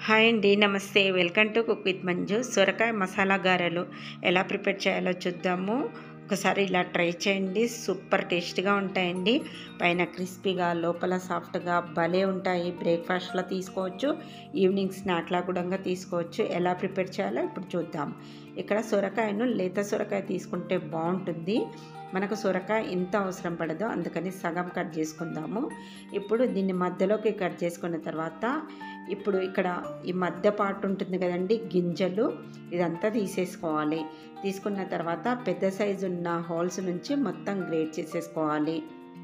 hi అండి నమస్తే welcome to cook with Manju సొరకాయ మసాలా గారెలు ఎలా ప్రిపేర్ చేయాలో చూద్దాము ఒకసారి ఇలా ట్రై చేయండి సూపర్ టేస్ట్గా ఉంటాయండి పైన క్రిస్పీగా లోపల సాఫ్ట్గా భలే ఉంటాయి బ్రేక్ఫాస్ట్లో తీసుకోవచ్చు ఈవినింగ్ స్నాక్లా కూడా తీసుకోవచ్చు ఎలా ప్రిపేర్ చేయాలో ఇప్పుడు చూద్దాం ఇక్కడ సొరకాయను లేత సొరకాయ తీసుకుంటే బాగుంటుంది మనకు సొరకాయ ఇంత అవసరం పడదు అందుకని సగం కట్ చేసుకుందాము ఇప్పుడు దీన్ని మధ్యలోకి కట్ చేసుకున్న తర్వాత ఇప్పుడు ఇక్కడ ఈ మధ్య పార్ట్ ఉంటుంది కదండి గింజలు ఇదంతా తీసేసుకోవాలి తీసుకున్న తర్వాత పెద్ద సైజు ఉన్న హోల్స్ నుంచి మొత్తం గ్రేట్ చేసేసుకోవాలి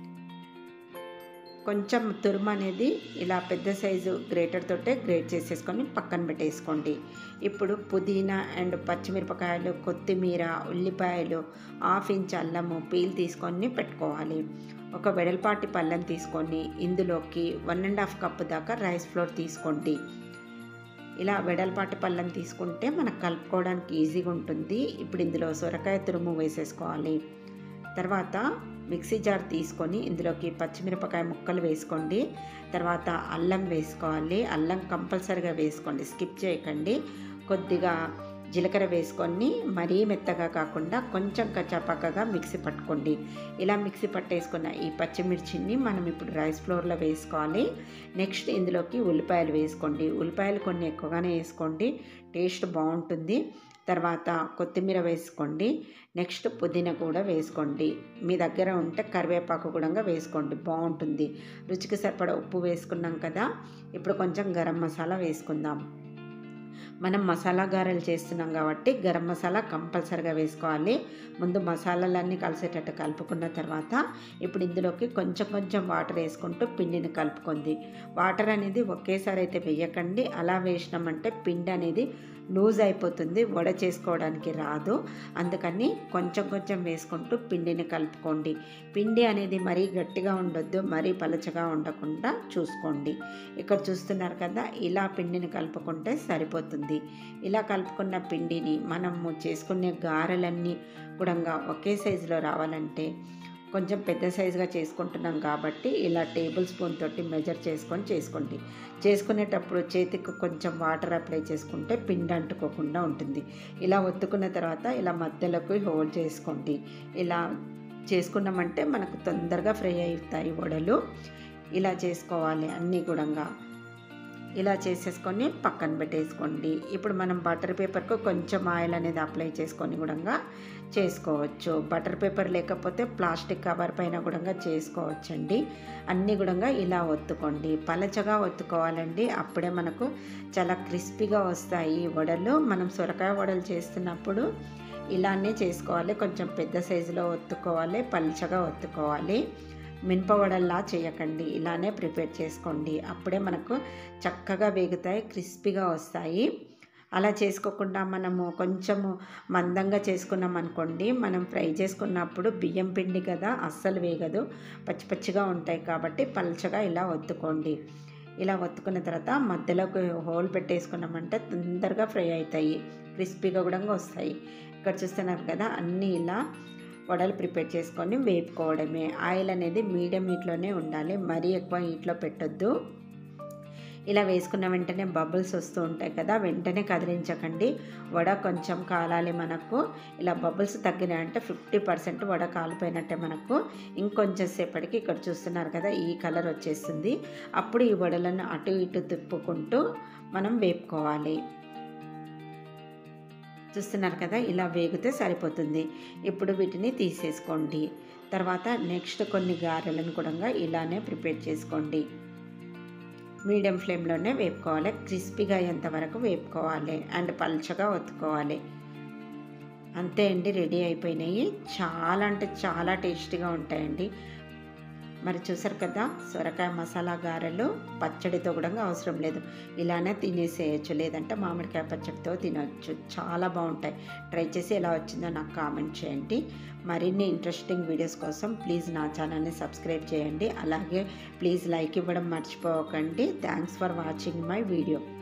కొంచెం తురుము అనేది ఇలా పెద్ద సైజు గ్రేటర్ తోటే గ్రేట్ చేసేసుకొని పక్కన పెట్టేసుకోండి ఇప్పుడు పుదీనా అండ్ పచ్చిమిరపకాయలు కొత్తిమీర ఉల్లిపాయలు హాఫ్ ఇంచ్ అల్లము పీల్ తీసుకొని పెట్టుకోవాలి ఒక వెడల్పాటి పళ్ళెం తీసుకొని ఇందులోకి వన్ అండ్ హాఫ్ కప్ దాకా రైస్ ఫ్లోర్ తీసుకోండి ఇలా వెడల్పాటి పళ్ళెం తీసుకుంటే మనకు కలుపుకోవడానికి ఈజీగా ఉంటుంది ఇప్పుడు ఇందులో సొరకాయ తురుము వేసేసుకోవాలి తర్వాత మిక్సీ జార్ తీసుకొని ఇందులోకి పచ్చిమిరపకాయ ముక్కలు వేసుకోండి తర్వాత అల్లం వేసుకోవాలి అల్లం కంపల్సరిగా వేసుకోండి స్కిప్ చేయకండి కొద్దిగా జీలకర్ర వేసుకొని మరీ మెత్తగా కాకుండా కొంచెం కచ్చాపక్కగా మిక్సీ పట్టుకోండి ఇలా మిక్సీ పట్టేసుకున్న ఈ పచ్చిమిర్చిని మనం ఇప్పుడు రైస్ ఫ్లోర్లో వేసుకోవాలి నెక్స్ట్ ఇందులోకి ఉల్లిపాయలు వేసుకోండి ఉల్లిపాయలు కొన్ని ఎక్కువగానే వేసుకోండి టేస్ట్ బాగుంటుంది తర్వాత కొత్తిమీర వేసుకోండి నెక్స్ట్ పుదీనా కూడా వేసుకోండి మీ దగ్గర ఉంటే కరివేపాకు కూడా వేసుకోండి బాగుంటుంది రుచికి సరిపడా ఉప్పు వేసుకున్నాం కదా ఇప్పుడు కొంచెం గరం మసాలా వేసుకుందాం మనం మసాలా గారెలు చేస్తున్నాం కాబట్టి గరం మసాలా కంపల్సరిగా వేసుకోవాలి ముందు మసాలాలన్నీ కలిసేటట్టు కలుపుకున్న తర్వాత ఇప్పుడు ఇందులోకి కొంచెం కొంచెం వాటర్ వేసుకుంటూ పిండిని కలుపుకుంది వాటర్ అనేది ఒకేసారి అయితే వేయకండి అలా వేసినామంటే పిండి అనేది లూజ్ అయిపోతుంది వడ చేసుకోవడానికి రాదు అందుకని కొంచెం కొంచెం వేసుకుంటూ పిండిని కలుపుకోండి పిండి అనేది మరీ గట్టిగా ఉండొద్దు మరీ పలచగా ఉండకుండా చూసుకోండి ఇక్కడ చూస్తున్నారు కదా ఇలా పిండిని కలుపుకుంటే సరిపోతుంది ఇలా కలుపుకున్న పిండిని మనము చేసుకునే గారెలన్నీ కూడా ఒకే సైజులో రావాలంటే కొంచెం పెద్ద సైజుగా చేసుకుంటున్నాం కాబట్టి ఇలా టేబుల్ స్పూన్ తోటి మెజర్ చేసుకొని చేసుకోండి చేసుకునేటప్పుడు చేతికి కొంచెం వాటర్ అప్లై చేసుకుంటే పిండి అంటుకోకుండా ఉంటుంది ఇలా ఒత్తుకున్న తర్వాత ఇలా మధ్యలోకి హోల్డ్ చేసుకోండి ఇలా చేసుకున్నామంటే మనకు తొందరగా ఫ్రై అవుతాయి వడలు ఇలా చేసుకోవాలి అన్నీ కూడా ఇలా చేసేసుకొని పక్కన పెట్టేసుకోండి ఇప్పుడు మనం బటర్ పేపర్కు కొంచెం ఆయిల్ అనేది అప్లై చేసుకొని కూడా చేసుకోవచ్చు బటర్ పేపర్ లేకపోతే ప్లాస్టిక్ కవర్ పైన కూడా చేసుకోవచ్చండి అన్నీ కూడా ఇలా ఒత్తుకోండి పలచగా ఒత్తుకోవాలండి అప్పుడే మనకు చాలా క్రిస్పీగా వస్తాయి వడలు మనం సొరకాయ వడలు చేస్తున్నప్పుడు ఇలానే చేసుకోవాలి కొంచెం పెద్ద సైజులో ఒత్తుకోవాలి పలచగా ఒత్తుకోవాలి మినపవడల్లా చేయకండి ఇలానే ప్రిపేర్ చేసుకోండి అప్పుడే మనకు చక్కగా వేగుతాయి క్రిస్పీగా వస్తాయి అలా చేసుకోకుండా మనము కొంచెము మందంగా చేసుకున్నాం అనుకోండి మనం ఫ్రై చేసుకున్నప్పుడు బియ్యం పిండి కదా అస్సలు వేగదు పచ్చి పచ్చిగా ఉంటాయి కాబట్టి పల్చగా ఇలా ఒత్తుకోండి ఇలా ఒత్తుకున్న తర్వాత మధ్యలోకి హోల్ పెట్టేసుకున్నామంటే తొందరగా ఫ్రై అవుతాయి క్రిస్పీగా కూడా వస్తాయి ఇక్కడ చూస్తున్నారు కదా అన్నీ ఇలా వడలు ప్రిపేర్ చేసుకొని వేపుకోవడమే ఆయిల్ అనేది మీడియం హీట్లోనే ఉండాలి మరీ ఎక్కువ హీట్లో పెట్టొద్దు ఇలా వేసుకున్న వెంటనే బబుల్స్ వస్తూ ఉంటాయి కదా వెంటనే కదిలించకండి వడ కొంచెం కాలాలి మనకు ఇలా బబుల్స్ తగ్గినాయంటే ఫిఫ్టీ పర్సెంట్ వడ కాలిపోయినట్టే మనకు ఇంకొంచెం సేపటికి ఇక్కడ చూస్తున్నారు కదా ఈ కలర్ వచ్చేస్తుంది అప్పుడు ఈ వడలను అటు ఇటు తిప్పుకుంటూ మనం వేపుకోవాలి చూస్తున్నారు కదా ఇలా వేగితే సరిపోతుంది ఇప్పుడు వీటిని తీసేసుకోండి తర్వాత నెక్స్ట్ కొన్ని గారెలను కూడా ఇలానే ప్రిపేర్ చేసుకోండి మీడియం ఫ్లేమ్లోనే వేపుకోవాలి క్రిస్పీగా అయ్యేంత వరకు వేపుకోవాలి అండ్ పల్చగా ఒత్తుకోవాలి అంతే అండి రెడీ అయిపోయినాయి చాలా అంటే చాలా టేస్టీగా ఉంటాయండి మరి చూసారు కదా సొరకాయ మసాలా గారెలు పచ్చడితో కూడా అవసరం లేదు ఇలానే తినేసేయచ్చు లేదంటే మామిడికాయ పచ్చడితో తినవచ్చు చాలా బాగుంటాయి ట్రై చేసి ఎలా వచ్చిందో నాకు కామెంట్ చేయండి మరిన్ని ఇంట్రెస్టింగ్ వీడియోస్ కోసం ప్లీజ్ నా ఛానల్ని సబ్స్క్రైబ్ చేయండి అలాగే ప్లీజ్ లైక్ ఇవ్వడం మర్చిపోకండి thanks for watching my video